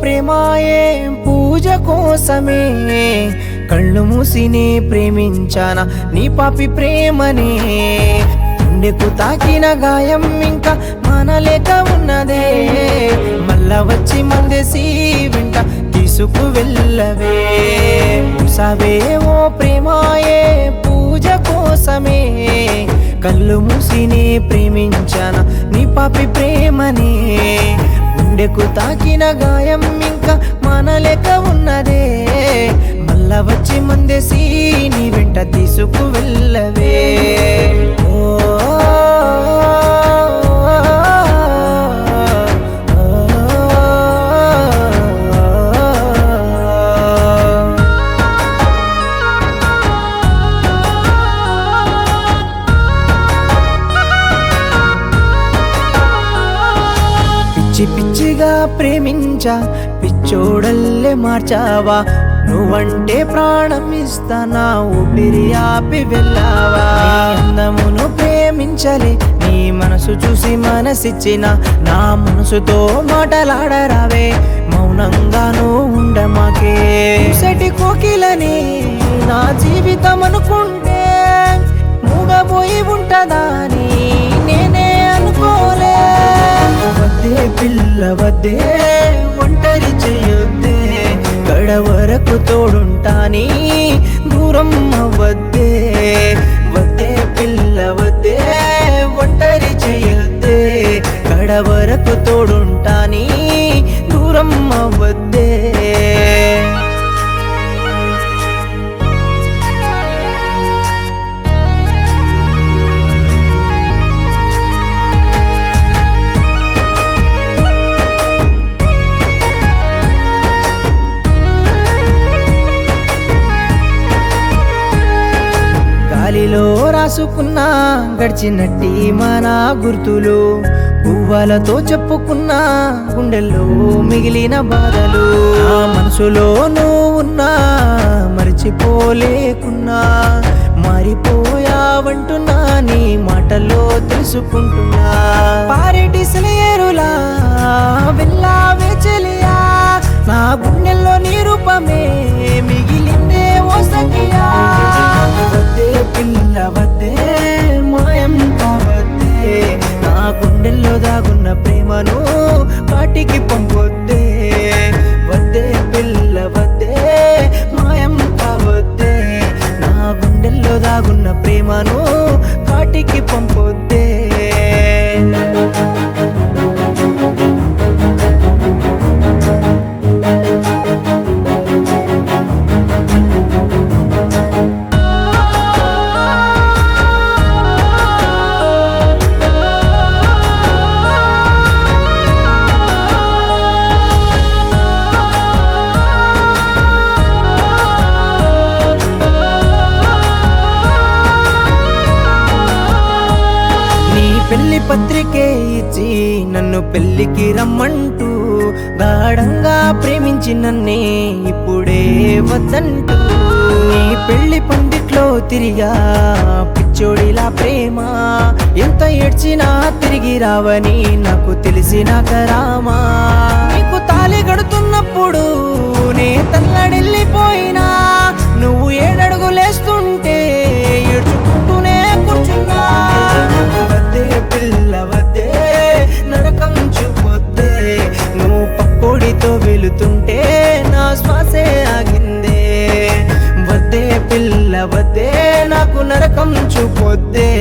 ప్రేమాయే పూజ కోసమే కళ్ళు మూసినే ప్రేమించానా నీ పాపి ప్రేమనే గుండెకు తాకిన గాయం ఇంకా మనలేక ఉన్నదే మళ్ళా వచ్చి మందేసి వెంట తీసుకు వెళ్ళవే మూసావే ఓ ప్రేమాయే పూజ కోసమే కళ్ళు మూసినే ప్రేమించాన నీ పాపి ప్రేమనే గుండెకు తాకిన గాయం ఇంకా మనలేక ఉన్నదే మళ్ళా వచ్చి మందేసి నీ వెంట తీసుకు వెళ్ళవే ఓ పిచ్చి పిచ్చిగా ప్రేమించా పిచ్చోడల్లే మార్చావా నువ్వంటే ప్రాణం ఇస్తానా ఊపిరి ఆపి వెళ్ళావా నీ అందమును ప్రేమించలే నీ మనసు చూసి మనసిచ్చిన నా మనసుతో మాటలాడరావే మౌనంగాను ఉండమాకే సెటి కోకిలని నా జీవితం అనుకుంటే మూగబోయి ఉంటదా అని నేనే అనుకోలే వద్దే పిల్ల వద్దే ఒంటరి చేయొద్దే గడ వరకు తోడుంటాని దూరం అవ్వద్దే వద్దే పిల్ల వద్దే ఒంటరి చేయొద్దే గడ వరకు తోడుంటాని దూరం అవ్వద్దే గాలిలో రాసుకున్న గడిచినట్టి మన గుర్తులు పువ్వాలతో చెప్పుకున్న గుండెల్లో మిగిలిన బాధలు నా మనసులో నువ్వు ఉన్నా మర్చిపోలేకున్నా మారిపోయావంటున్నా నీ మాటల్లో తెలుసుకుంటున్నా పారెటి సెలయేరులా వెళ్ళావే చెలియా నా గుండెల్లో నీ రూపమే మిగిలిందే ఓ సఖియా వద్దే పిల్ల వద్దే మాయం కావద్దే నా గుండెల్లో దాగున్న ప్రేమను కాటికి పంపొద్దే వద్దే పిల్ల వద్దే మాయం కావద్దే నా గుండెల్లో దాగున్న ప్రేమను కాటికి పంపొద్దే నీ పెళ్లి పత్రికే ఇచ్చి నన్ను పెళ్లికి రమ్మంటూ గాఢంగా ప్రేమించి నన్నే ఇప్పుడే వద్దంటూ నీ పెళ్లి పందిట్లో తిరిగా పిచ్చోడిలా ప్రేమ ఎంత ఏడ్చినా తిరిగి రావని నాకు తెలిసినాక రామా నీకు తాళి గడుతున్నప్పుడు నే తల్లడిల్లిపోయినా నువ్వు ఏడడుగులేస్తుంటే ఏడ్చుకుంటూనే కూర్చున్నా వద్దే పిల్ల వద్దే నరకం చూపొద్దే నువ్వు పక్కోడితో వెళుతుంటే నా శ్వాసే ఆగిందే వద్దే పిల్ల వద్దే నాకు నరకం చూపొద్దే